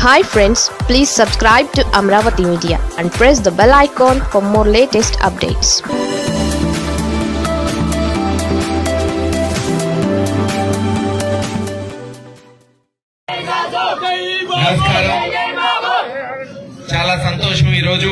Hi friends please subscribe to Amaravati media and press the bell icon for more latest updates నమస్కారం చాలా సంతోషం ఈరోజు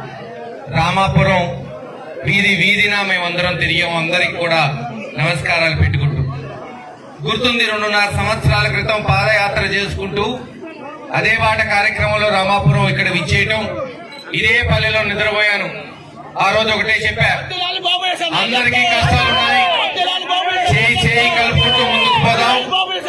రామాపురం వీధి వీధిన మేమందరం తిరిగాం అందరికి కూడా నమస్కారాలు పెట్టుకుంటూ గుర్తుంది రెండున్నర సంవత్సరాల క్రితం పాదయాత్ర చేసుకుంటూ అదే బాట కార్యక్రమంలో రామాపురం ఇక్కడ విచ్చేయటం ఇదే పల్లెలో నిద్రపోయాను ఆ రోజు ఒకటే చెప్పా అందరికీ కష్టాలున్నాయి చేయి చేయి కలుపుకుంటూ ముందుకు పోదాం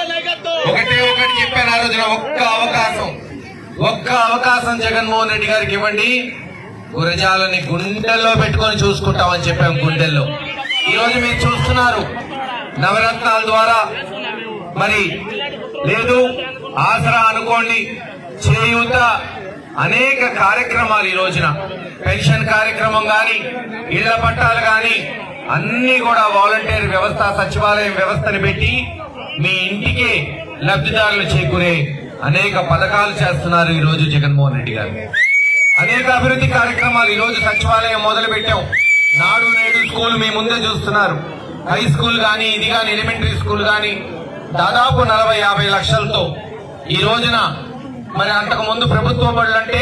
ఒకటే ఒకటి చెప్పాను ఆ రోజున ఒక్క అవకాశం ఒక్క అవకాశం జగన్మోహన్ రెడ్డి గారికి ఇవ్వండి గురజాలని గుండెల్లో పెట్టుకొని చూసుకుంటామని చెప్పాం గుండెల్లో ఈ రోజు మీరు చూస్తున్నారు నవరత్నాల ద్వారా మరి లేదు ఆసరా అనుకోండి చేయూత అనేక కార్యక్రమాలు ఈ రోజున పెన్షన్ కార్యక్రమం గాని ఇళ్ల పట్టాలు గాని అన్ని కూడా వాలంటీర్ వ్యవస్థ సచివాలయం వ్యవస్థను పెట్టి మీ ఇంటికే లబ్ధిదారులు చేకూరే అనేక పథకాలు చేస్తున్నారు ఈ రోజు జగన్మోహన్ రెడ్డి గారు అనేక అభివృద్ధి కార్యక్రమాలు ఈ రోజు సచివాలయం మొదలు పెట్టాం నాడు నేడు స్కూల్ మీ ముందే చూస్తున్నారు హై స్కూల్ గాని ఇది గాని ఎలిమెంటరీ స్కూల్ గాని దాదాపు నలభై యాభై లక్షలతో ఈ రోజున మరి అంతకు ముందు ప్రభుత్వ బడులు అంటే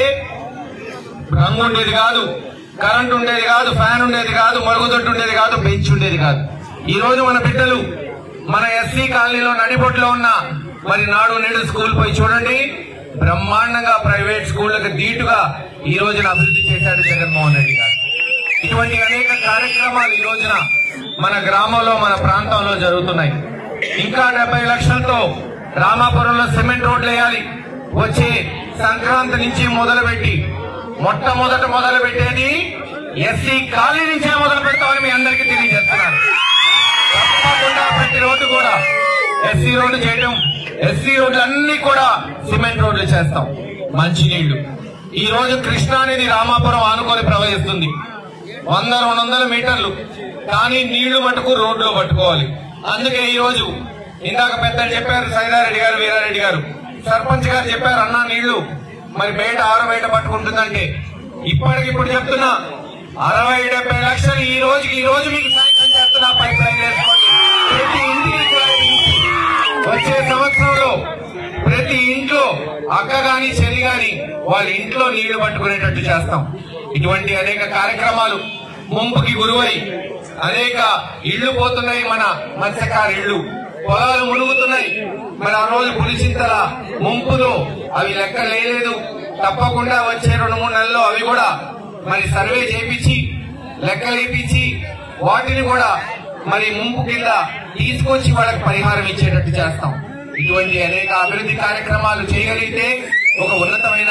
రంగు ఉండేది కాదు కరెంట్ ఉండేది కాదు ఫ్యాన్ ఉండేది కాదు మరుగుదొడ్డు ఉండేది కాదు బెంచ్ ఉండేది కాదు ఈ రోజు మన బిడ్డలు మన ఎస్సీ కాలనీలో నడిబొట్టులో ఉన్న మరి నాడు నేడు స్కూల్ పోయి చూడండి బ్రహ్మాండంగా ప్రైవేట్ స్కూళ్లకు ధీటుగా ఈ రోజున అభివృద్ధి చేశాడు జగన్మోహన్ రెడ్డి గారు ఇటువంటి అనేక కార్యక్రమాలు ఈ రోజున మన గ్రామంలో మన ప్రాంతంలో జరుగుతున్నాయి ఇంకా డెబ్బై లక్షలతో రామాపురంలో సిమెంట్ రోడ్లు వేయాలి వచ్చే సంక్రాంతి నుంచి మొదలుపెట్టి మొట్టమొదట మొదలు పెట్టేది ఎస్సీ కాలనీ నుంచే మొదలు పెడతామని మీ అందరికీ తెలియజేస్తున్నారు తప్పకుండా ప్రతి రోడ్డు కూడా ఎస్సీ రోడ్డు చేయడం ఎస్సీ రోడ్లు అన్ని కూడా సిమెంట్ రోడ్లు చేస్తాం మంచినీళ్లు ఈ రోజు కృష్ణా అనేది రామాపురం ఆనుకొని ప్రవహిస్తుంది వంద రెండు వందల మీటర్లు కానీ నీళ్లు మటుకు రోడ్లో పట్టుకోవాలి అందుకే ఈ రోజు ఇందాక పెద్దలు చెప్పారు సైదారెడ్డి గారు వీరారెడ్డి గారు సర్పంచ్ గారు చెప్పారు అన్నా నీళ్లు మరి బయట ఆరు బయట పట్టుకుంటుందంటే ఇప్పటికిప్పుడు చెప్తున్నా అరవై డెబ్బై లక్షలు ఈ రోజుకి ఈ రోజు మీకు శాంక్షన్ చేస్తున్నా పైప్ లైన్ వేసుకోండి ప్రతి ఇంటికి కూడా ఇంటి. వచ్చే సంవత్సరంలో ప్రతి ఇంట్లో అక్క గాని చెల్లి గాని వాళ్ళ ఇంట్లో నీళ్లు పట్టుకునేటట్టు చేస్తాం ఇటువంటి అనేక కార్యక్రమాలు ముంపుకి గురువై అనేక ఇళ్లు పోతున్నాయి మన మత్స్యకార ఇళ్లు పొలాలు మునుగుతున్నాయి మరి ఆ రోజు పులిచింతల ముంపులో అవి లెక్క లేదు తప్పకుండా వచ్చే రెండు మూడు నెలల్లో అవి కూడా మరి సర్వే చేపించి లెక్కలేపించి వాటిని కూడా మరి ముంపు కింద తీసుకొచ్చి వాళ్ళకి పరిహారం ఇచ్చేటట్టు చేస్తాం ఇటువంటి అనేక అభివృద్ధి కార్యక్రమాలు చేయగలిగితే ఒక ఉన్నతమైన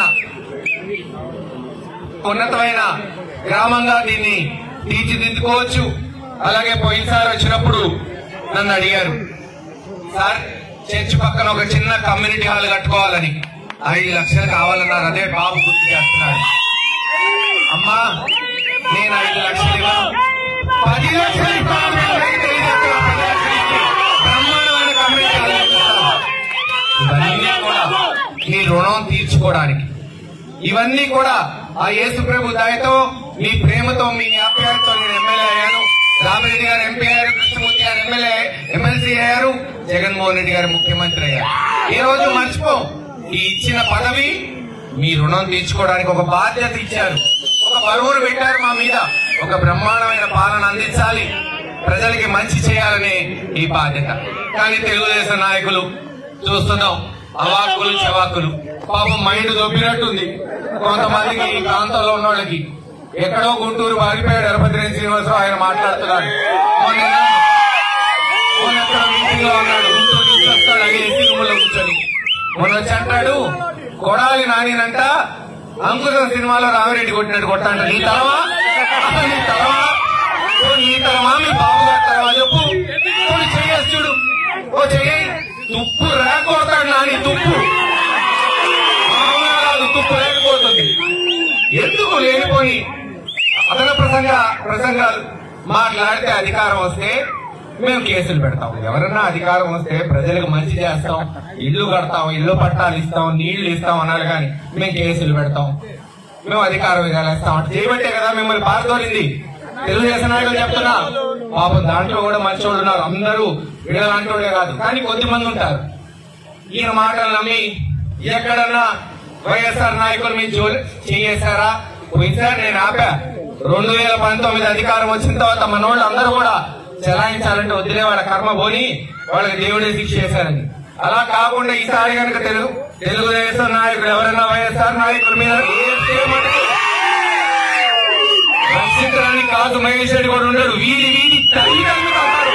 ఉన్నతమైన గ్రామంగా దీన్ని తీర్చిదిద్దుకోవచ్చు అలాగే పోయినసారి వచ్చినప్పుడు నన్ను అడిగారు సార్ చర్చ్ పక్కన ఒక చిన్న కమ్యూనిటీ హాల్ కట్టుకోవాలని ఐదు లక్షలు కావాలన్నారు అదే బాబు గుర్తు చేస్తున్నాడు అమ్మా నేను ఐదు లక్షలు ఇవ్వను పది లక్షలు ఇస్తాను. రైతు ఐదు లక్షలు, పది లక్షలు ఇచ్చి బ్రహ్మాండమైన కమ్యూనిటీ హాల్ కట్టిస్తాను. ఇవన్నీ కూడా మీ రుణం తీర్చుకోవడానికి ఇవన్నీ కూడా ఆ యేసు ప్రభు దయతో మీ ప్రేమతో మీ ఆప్యాయతతో నేను ఎమ్మెల్యే అయ్యాను రామిరెడ్డి గారు ఎంపీ అయ్యారు కృష్ణమూర్తి గారు ఎమ్మెల్యే ఎమ్మెల్సీ అయ్యారు జగన్మోహన్ రెడ్డి గారు ముఖ్యమంత్రి అయ్యారు ఈ రోజు మర్చిపో ఈ ఇచ్చిన పదవి మీ రుణం తీర్చుకోవడానికి ఒక బాధ్యత ఇచ్చారు ఒక బరువును పెట్టారు మా మీద ఒక బ్రహ్మాండమైన పాలన అందించాలి ప్రజలకి మంచి చేయాలనే ఈ బాధ్యత కానీ తెలుగుదేశం నాయకులు చూస్తున్నాం అవాక్కులు చెవాకులు పాపం మైండ్ దొబ్బినట్టుంది కొంతమందికి ఈ ప్రాంతంలో ఉన్న వాళ్ళకి ఎక్కడో గుంటూరు బారిపోయాడు ఎరపతిరేని శ్రీనివాసరావు ఆయన మాట్లాడుతున్నాడు మొన్న మొన్న ఎక్కడ మీటింగ్ లో ఉన్నాడు గుంటూరు నుంచి వస్తాడు అదే ఎస్సీ రూమ్ లో కూర్చొని మొన్న వచ్చి అంటాడు కొడాలి నానినంట అంకుశం సినిమాలో రామిరెడ్డి కొట్టినట్టు కొట్టాంట నీ తరమా అసలు నీ తరమా ఓ నీ తరమా మీ బాబు గారి తరమా చెప్పు పోనీ చెయ్యేసి చూడు ఓ చెయ్యి తుప్పు రేకొడతాడు నాని తుప్పు మామూలుగా కాదు తుప్పు లేకపోతుంది ఎందుకు లేనిపోయి అదన ప్రసంగ ప్రసంగాలు మాట్లాడితే అధికారం వస్తే మేము కేసులు పెడతాం ఎవరన్నా అధికారం వస్తే ప్రజలకు మంచి చేస్తాం ఇల్లు కడతాం ఇల్లు పట్టాలు ఇస్తాం నీళ్లు ఇస్తాం అన్నారు కానీ మేము కేసులు పెడతాం మేము అధికారం విధాలేస్తాం అటు చేయబట్టే కదా మిమ్మల్ని పారదోలింది తెలుగుదేశం నాయకులు చెప్తున్నా పాపం దాంట్లో కూడా మంచి వాళ్ళు ఉన్నారు అందరూ వీళ్ళలాంటి వాళ్ళే కాదు కానీ కొద్ది మంది ఉంటారు ఈయన మాటలు నమ్మి ఎక్కడన్నా వైఎస్ఆర్ నాయకులు మీ జోలి చేసారా పోయినసారి నేను ఆపా రెండు వేల పంతొమ్మిది అధికారం వచ్చిన తర్వాత మన వాళ్ళు అందరూ కూడా చెలాయించాలంటే వదిలే వాళ్ళ కర్మ పోని వాళ్ళకి దేవుడే శిక్ష చేశారని అలా కాకుండా ఈసారి కనుక తెలుగు తెలుగుదేశం నాయకులు ఎవరైనా వైఎస్ఆర్ నాయకుల మీద వేస్తే మటుకు రక్షించడానికి కాదు మహేష్ రెడ్డి కూడా ఉండడు వీధి వీధి తల్లి తల్లి కొడతారు.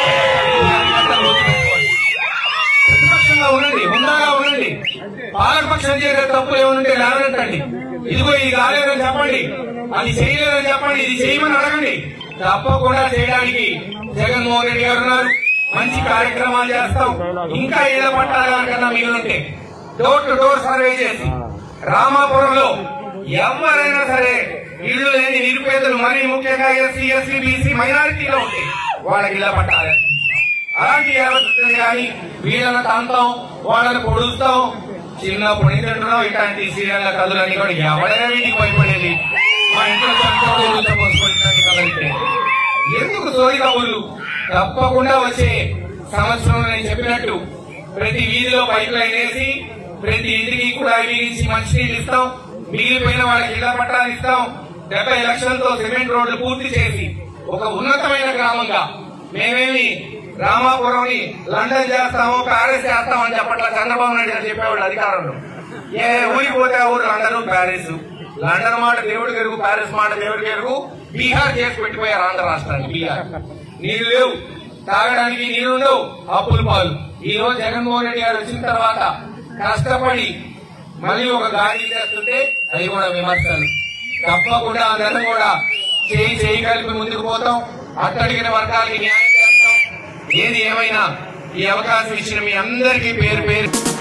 ప్రతిపక్షంగా ఉండండి హుందాగా ఉండండి పాలకపక్షం చేసే తప్పులు ఏమనుంటే లేవనెత్తండి ఇదిగో ఇది కాలేదని చెప్పండి అది చేయలేదని చెప్పండి ఇది చేయమని అడగండి తప్పకుండా చేయడానికి జగన్మోహన్ రెడ్డి గారు ఉన్నారు మంచి కార్యక్రమాలు చేస్తాం ఇంకా ఇళ్ల పట్టాల కన్నా మిగిలింటే డోర్ టు డోర్ సర్వే చేసి రామాపురంలో ఎవరైనా సరే ఇల్లు లేని నిరుపేదలు మరీ ముఖ్యంగా ఎస్సీ ఎస్సీ బీసీ మైనారిటీలో ఉంటే వాళ్ళకి ఇళ్ల పట్టాలి అలాంటి వ్యవస్థలు కానీ వీళ్ళని తంతాం వాళ్ళని పొడుస్తాం చిన్నప్పుడు ఏంటంటున్నాం ఇట్లాంటి సీరియల్ కథలన్నీ కూడా ఎవరైనా వీటికి భయపడేది మా ఇంట్లో చంద్రుడు ఊళ్ళో పోసుకొని ఇట్లాంటి కథలైతే ఎందుకు సోది కబుర్లు తప్పకుండా వచ్చే సంవత్సరంలో నేను చెప్పినట్టు ప్రతి వీధిలో పైప్ లైన్ వేసి ప్రతి ఇంటికి కూడా బిగించి మంచినీళ్ళు ఇస్తాం మిగిలిపోయిన వాళ్ళకి ఇళ్ల పట్టాలు ఇస్తాం డెబ్బై లక్షలతో సిమెంట్ రోడ్లు పూర్తి చేసి ఒక ఉన్నతమైన గ్రామంగా మేమేమి రామాపురం లండన్ చేస్తాము ప్యారిస్ చేస్తాం అని చెప్పట్లా చంద్రబాబు నాయుడు గారు చెప్పేవాళ్ళు అధికారంలో ఏ ఊరికి పోతే ఆ ఊరు లండన్ ప్యారిస్ లండన్ మాట దేవుడి గెరుగు ప్యారిస్ మాట దేవుడి గెరుగు బీహార్ చేసి పెట్టిపోయారు ఆంధ్ర రాష్ట్రానికి బీహార్ నీళ్లు లేవు తాగడానికి నీళ్లు ఉండవు అప్పుల పాలు ఈ రోజు జగన్మోహన్ రెడ్డి గారు వచ్చిన తర్వాత కష్టపడి మళ్ళీ ఒక గాడి చేస్తుంటే అవి కూడా విమర్శలు తప్పకుండా అందరం కూడా చేయి చేయి కలిపి ముందుకు పోతాం అట్టడిగిన వర్గాలకి న్యాయం చేస్తాం ఏది ఏమైనా ఈ అవకాశం ఇచ్చిన మీ అందరికీ పేరు పేరు